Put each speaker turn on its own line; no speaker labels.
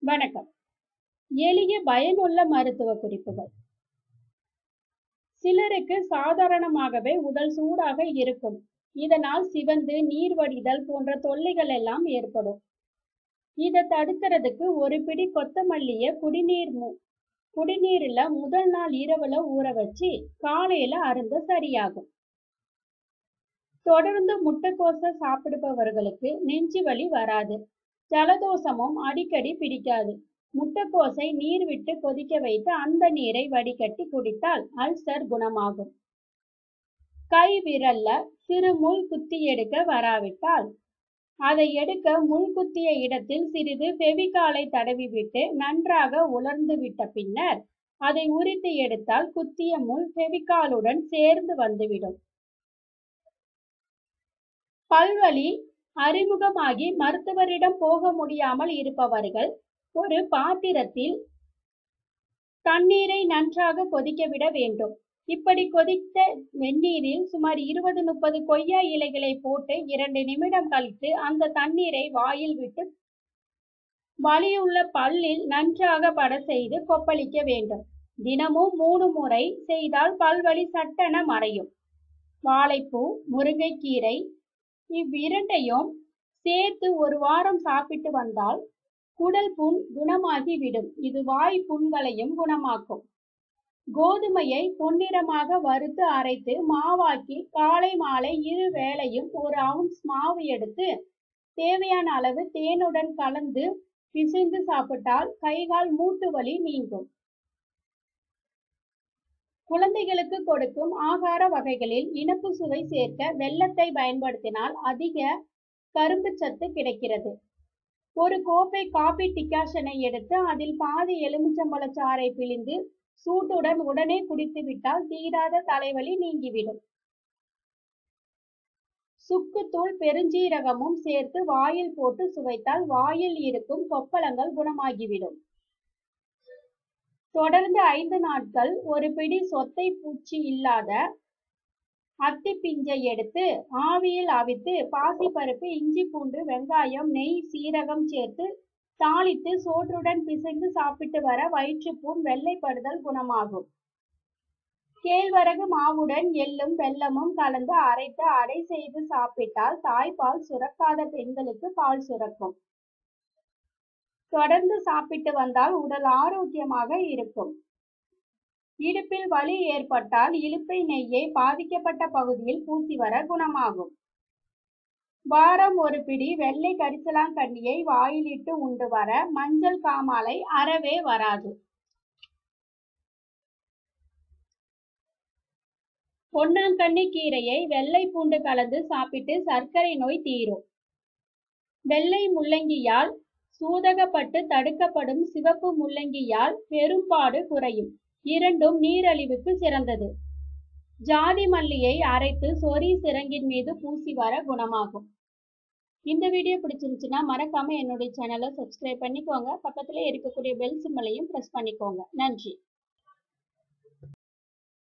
வணக்கம் எளிய பயனுள்ள மருத்துவ குறிப்புகள் சிலருக்கு சாதாரணமாகவே உடல் சூடாக இருக்கும் இதனால் சிவந்து நீர் வடிதல் போன்ற தொல்லைகள் எல்லாம் ஏற்படும் இதை தடுக்கிறதுக்கு ஒரு பிடி கொத்தமல்லிய குடிநீர் மு- குடிநீர்ல முதல் நாள் இரவுல ஊற வச்சு காலையில அருந்த சரியாகும் தொடர்ந்து முட்டைக்கோசை சாப்பிடுபவர்களுக்கு நெஞ்சு வலி வராது ஜலதோஷமும் அடிக்கடி பிடிக்காது முட்டைக்கோசை நீர் விட்டு கொதிக்க வைத்து அந்த நீரை வடிகட்டி குடித்தால் அல்சர் குணமாகும் கை விரல்ல சிறு முள் குத்தி எடுக்க வராவிட்டால் அதை எடுக்க முள் குத்திய இடத்தில் சிறிது ஃபெவிகாலை தடவி விட்டு நன்றாக உலர்ந்து விட்ட பின்னர் அதை உரித்து எடுத்தால் குத்திய முள் ஃபெவிகாலுடன் சேர்ந்து வந்துவிடும் பல்வலி அறிமுகமாகி மருத்துவரிடம் போக முடியாமல் இருப்பவர்கள் ஒரு பாத்திரத்தில் தண்ணீரை நன்றாக கொதிக்க விட வேண்டும் இப்படி கொதித்த வெந்நீரில் சுமார் இருபது முப்பது கொய்யா இலைகளை போட்டு இரண்டு நிமிடம் கழித்து அந்த தண்ணீரை வாயில் விட்டு வலியுள்ள பல்லில் நன்றாக பட செய்து கொப்பளிக்க வேண்டும் தினமும் மூணு முறை செய்தால் பல்வலி சட்டென மறையும் வாழைப்பூ முருங்கைக்கீரை இவ்விரண்டையும் சேர்த்து ஒரு வாரம் சாப்பிட்டு வந்தால் குடல் புண் குணமாகி விடும் இது வாய் புண்களையும் குணமாக்கும் கோதுமையை பொன்னிறமாக வறுத்து அரைத்து மாவாக்கி காலை மாலை இரு வேளையும் ஒரு அவுன்ஸ் மாவு எடுத்து தேவையான அளவு தேனுடன் கலந்து பிசைந்து சாப்பிட்டால் கைகால் மூட்டு வலி நீங்கும் குழந்தைகளுக்கு கொடுக்கும் ஆகார வகைகளில் இனிப்பு சுவை சேர்க்க வெல்லத்தை பயன்படுத்தினால் அதிக கரும்பு சத்து கிடைக்கிறது ஒரு கோப்பை காபி டிகாஷனை எடுத்து அதில் பாதி எலுமிச்சம்பழச் சாறை பிழிந்து சூட்டுடன் உடனே குடித்து விட்டால் தீராத தலைவலி நீங்கிவிடும் சுக்குத்தூள் பெருஞ்சீரகமும் சேர்த்து வாயில் போட்டு சுவைத்தால் வாயில் இருக்கும் கொப்பளங்கள் குணமாகிவிடும் தொடர்ந்து ஐந்து நாட்கள் ஒரு பிடி சொத்தை பூச்சி இல்லாத அத்தி பிஞ்சை எடுத்து ஆவியில் அவித்து பாசிப்பருப்பு இஞ்சி பூண்டு வெங்காயம் நெய் சீரகம் சேர்த்து தாளித்து சோற்றுடன் பிசைந்து சாப்பிட்டு வர வயிற்றுப்புண் வெள்ளைப்படுதல் குணமாகும் கேழ்வரகு மாவுடன் எள்ளும் வெல்லமும் கலந்து அரைத்து அடை செய்து சாப்பிட்டால் தாய்ப்பால் சுரக்காத பெண்களுக்கு பால் சுரக்கும் தொடர்ந்து சாப்பிட்டு வந்தால் உடல் ஆரோக்கியமாக இருக்கும் இடுப்பில் வலி ஏற்பட்டால் இலுப்பை நெய்யை பாதிக்கப்பட்ட பகுதியில் பூசி வர குணமாகும் வாரம் ஒரு பிடி வெள்ளை கரிசலாங்கண்ணியை வாயிலிட்டு உண்டு வர மஞ்சள் காமாலை அறவே வராது பொன்னாங்கண்ணி கீரையை வெள்ளை பூண்டு கலந்து சாப்பிட்டு சர்க்கரை நோய் தீரும் வெள்ளை முள்ளங்கியால் சூதகப்பட்டு தடுக்கப்படும் சிவப்பு முள்ளங்கியால் பெரும்பாடு குறையும் இரண்டும் நீரழிவுக்கு சிறந்தது ஜாதி மல்லியை அரைத்து சொறி சிறங்கின் மீது பூசி வர குணமாகும் இந்த வீடியோ பிடிச்சிருந்துச்சுன்னா மறக்காம என்னுடைய சேனலை சப்ஸ்கிரைப் பண்ணிக்கோங்க பக்கத்துல இருக்கக்கூடிய பெல் சிம்மலையும் பிரஸ் பண்ணிக்கோங்க நன்றி